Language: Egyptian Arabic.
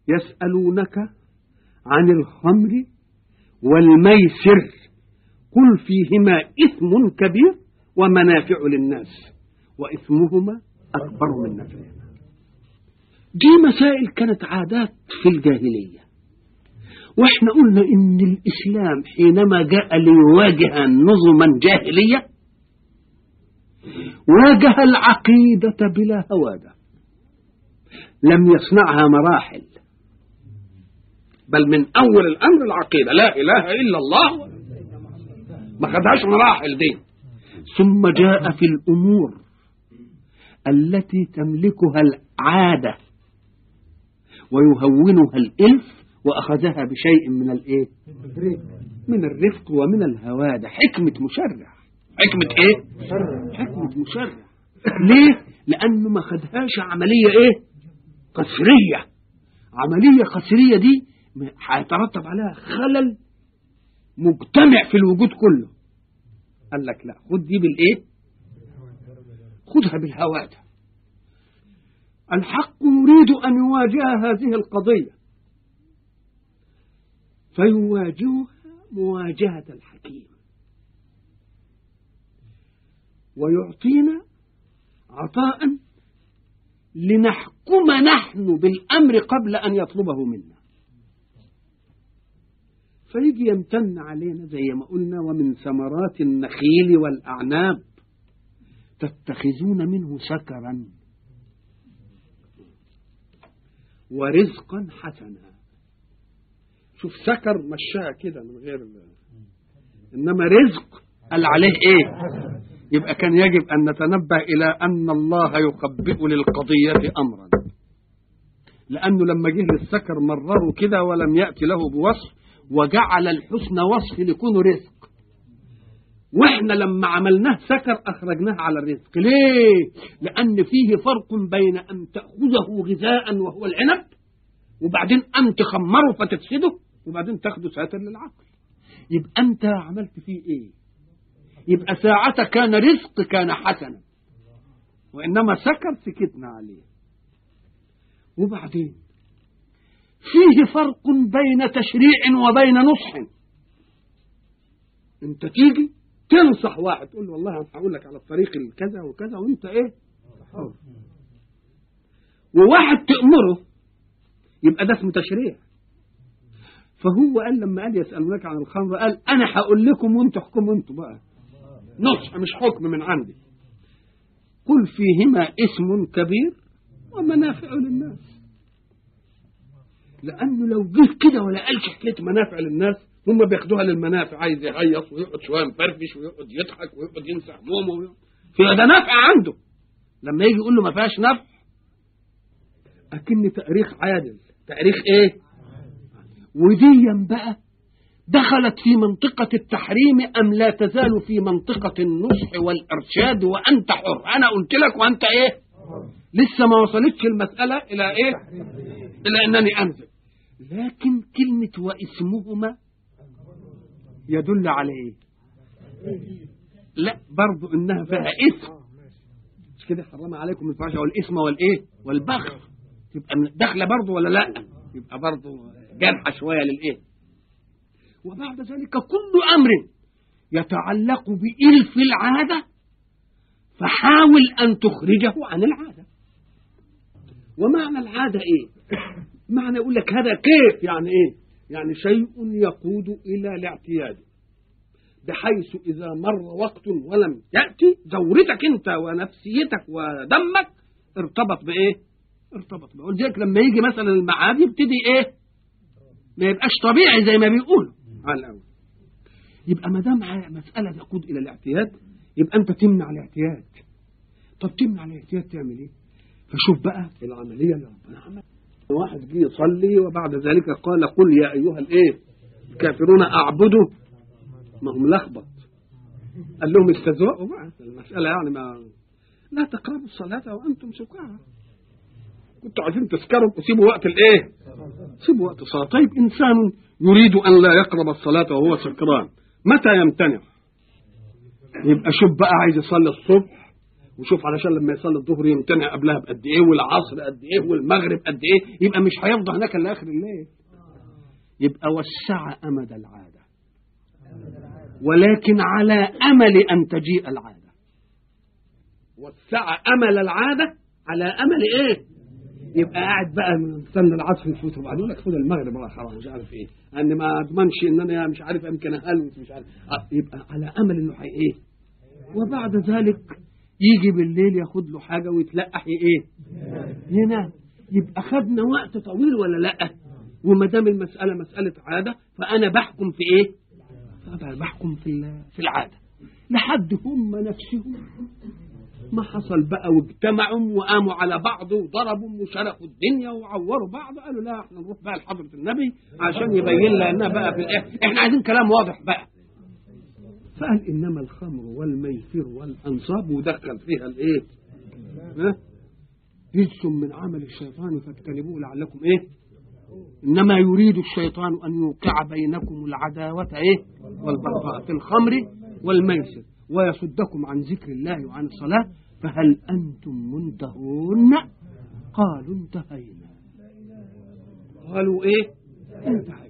يسألونك عن الخمر والميسر قل فيهما إثم كبير ومنافع للناس وإثمهما أكبر من نفعهما دي مسائل كانت عادات في الجاهلية واحنا قلنا ان الاسلام حينما جاء ليواجه نظما جاهلية واجه العقيدة بلا هوادة لم يصنعها مراحل بل من اول الامر العقيدة لا اله الا الله ما خدهاش مراحل دي ثم جاء في الامور التي تملكها العادة ويهونها الالف واخذها بشيء من الايه من الرفق ومن الهوادة حكمة مشرع حكمة ايه حكمة مشرع ليه لانه ما خدهاش عملية ايه قسرية عملية قسرية دي هيترتب عليها خلل مجتمع في الوجود كله قال لك لا خد دي بالايه خدها بالهوادة الحق يريد أن يواجه هذه القضية فيواجهها مواجهة الحكيم ويعطينا عطاء لنحكم نحن بالأمر قبل أن يطلبه منا فيجي يمتن علينا زي ما قلنا ومن ثمرات النخيل والأعناب تتخذون منه سكرا ورزقا حسنا شوف سكر مشاها كده من غير انما رزق قال عليه ايه يبقى كان يجب ان نتنبه الى ان الله يخبئ للقضيه امرا لانه لما جه للسكر مرره كده ولم ياتي له بوصف وجعل الحسن وصف لكونه رزق واحنا لما عملناه سكر اخرجناه على الرزق ليه لان فيه فرق بين ان تاخذه غذاء وهو العنب وبعدين ان تخمره فتفسده وبعدين تاخده ساتر للعقل يبقى انت عملت فيه ايه يبقى ساعة كان رزق كان حسنا وانما سكر سكتنا عليه وبعدين فيه فرق بين تشريع وبين نصح انت تيجي تنصح واحد تقول له والله انا هقول لك على الطريق الكذا وكذا وانت ايه حر وواحد تأمره يبقى ده اسمه تشريع فهو قال لما قال يسألونك عن الخمر قال أنا هقول لكم وأنتوا احكموا أنتوا بقى نصح مش حكم من عندي قل فيهما اسم كبير ومنافع للناس لأنه لو جه كده ولا قالش حكاية منافع للناس هم بياخدوها للمنافع عايز يهيص ويقعد شوية مفرفش ويقعد يضحك ويقعد ينسى همومه في ده نفع عنده لما يجي يقول له ما فيهاش نفع أكن تاريخ عادل تاريخ إيه وديا بقى دخلت في منطقة التحريم أم لا تزال في منطقة النصح والإرشاد وأنت حر أنا قلت لك وأنت إيه لسه ما وصلتش المسألة إلى إيه إلى أنني أنزل لكن كلمة واسمهما يدل على إيه لا برضو إنها فيها اسم مش كده حرم عليكم الفحش والاسم والإيه والبغي تبقى داخلة برضو ولا لا يبقى برضو جرحة شوية للإيه وبعد ذلك كل أمر يتعلق بإلف العادة فحاول أن تخرجه عن العادة ومعنى العادة إيه معنى يقول لك هذا كيف يعني إيه يعني شيء يقود إلى الاعتياد بحيث إذا مر وقت ولم يأتي دورتك أنت ونفسيتك ودمك ارتبط بإيه ارتبط بإيه ولذلك لما يجي مثلا المعاد يبتدي إيه ما يبقاش طبيعي زي ما بيقولوا على الأول يبقى ما دام مسألة تقود إلى الاعتياد يبقى أنت تمنع الاعتياد طب تمنع الاعتياد تعمل إيه؟ فشوف بقى العملية اللي ربنا عمل واحد جه يصلي وبعد ذلك قال قل يا أيها الإيه الكافرون أعبدوا ما هم لخبط قال لهم استزوأوا بقى المسألة يعني ما لا تقربوا الصلاة وأنتم سكارى كنتوا عايزين تسكروا وسيبوا وقت الإيه؟ سيبوا وقت الصلاة طيب إنسان يريد أن لا يقرب الصلاة وهو سكران متى يمتنع يبقى شوف بقى عايز يصلي الصبح وشوف علشان لما يصلي الظهر يمتنع قبلها بقد ايه والعصر قد ايه والمغرب قد ايه يبقى مش هيفضى هناك الا اخر الليل يبقى وسع امد العاده ولكن على امل ان تجيء العاده وسع امل العاده على امل ايه يبقى قاعد بقى مستنى العصر يفوت وبعدين يقول لك خد المغرب بقى حرام مش عارف ايه ان ما اضمنش ان انا مش عارف يمكن اهلوس مش عارف آه، يبقى على امل انه حي ايه وبعد ذلك يجي بالليل ياخد له حاجه ويتلقح ايه ينام يبقى خدنا وقت طويل ولا لا وما دام المساله مساله عاده فانا بحكم في ايه طبعا بحكم في ال- في العاده لحد هم نفسهم ما حصل بقى واجتمعوا وقاموا على بعض وضربوا وشرقوا الدنيا وعوروا بعض قالوا لا احنا نروح بقى لحضرة النبي عشان يبين لنا بقى في الاخر احنا عايزين كلام واضح بقى فقال انما الخمر والميسر والانصاب ودخل فيها الايه ها رجس من عمل الشيطان فاجتنبوه لعلكم ايه انما يريد الشيطان ان يوقع بينكم العداوه ايه والبغضاء في الخمر والميسر ويصدكم عن ذكر الله وعن الصلاه فهل انتم منتهون قالوا انتهينا قالوا ايه انتهينا